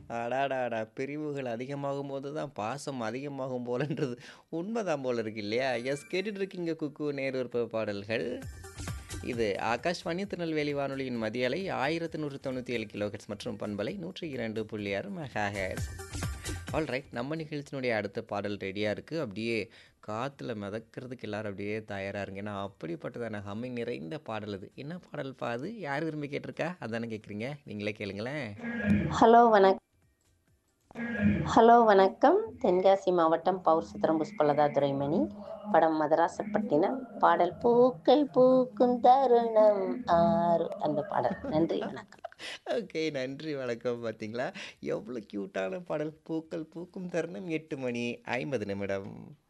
அடாடாடா! பிரிவுகள் அதிகமாகும்போது தான் பாசம் அதிகமாகும் போலன்றது உண்மதான் போல இருக்கு இல்லையா? எஸ் கேட்டுட்டு இருக்கீங்க குக்கு நேர்விருப்ப பாடல்கள். இது ஆகாஷ்வாணி திருநெல்வேலி வானொலியின் மதிய அலை 1197 கிலோஹெர்ட்ஸ் மற்றும் பண்பலை 102.6 மெகாஹெர்ட்ஸ். ஆல்ரைட் நம்ம நிகழ்ச்சியினுடைய அடுத்த பாடல் ரெடியா இருக்கு. அப்படியே காத்துல மிதக்கிறதுக்கு எல்லாரும் அப்படியே தயாரா இருங்க. ஏன்னா அப்படிப்பட்டதான ஹம்மிங் நிறைந்த பாடல் அது. என்ன பாடல்ப்பா அது? யார் விரும்பி கேட்டிருக்கா? அதானே கேட்குறீங்க. நீங்களே கேளுங்களேன். ஹலோ வணக் ஹலோ வணக்கம் தென்காசி மாவட்டம் பவுர் சித்திரம் புஷ்பலதா துரைமணி படம் மதராசப்பட்டினம் பாடல் பூக்கள் பூக்கும் தருணம் ஆறு அந்த பாடல் நன்றி வணக்கம் ஓகே. நன்றி வணக்கம். பார்த்தீங்களா? எவ்வளோ கியூட்டான பாடல். பூக்கள் பூக்கும் தருணம் 8 மணி 50 நிமிடம்.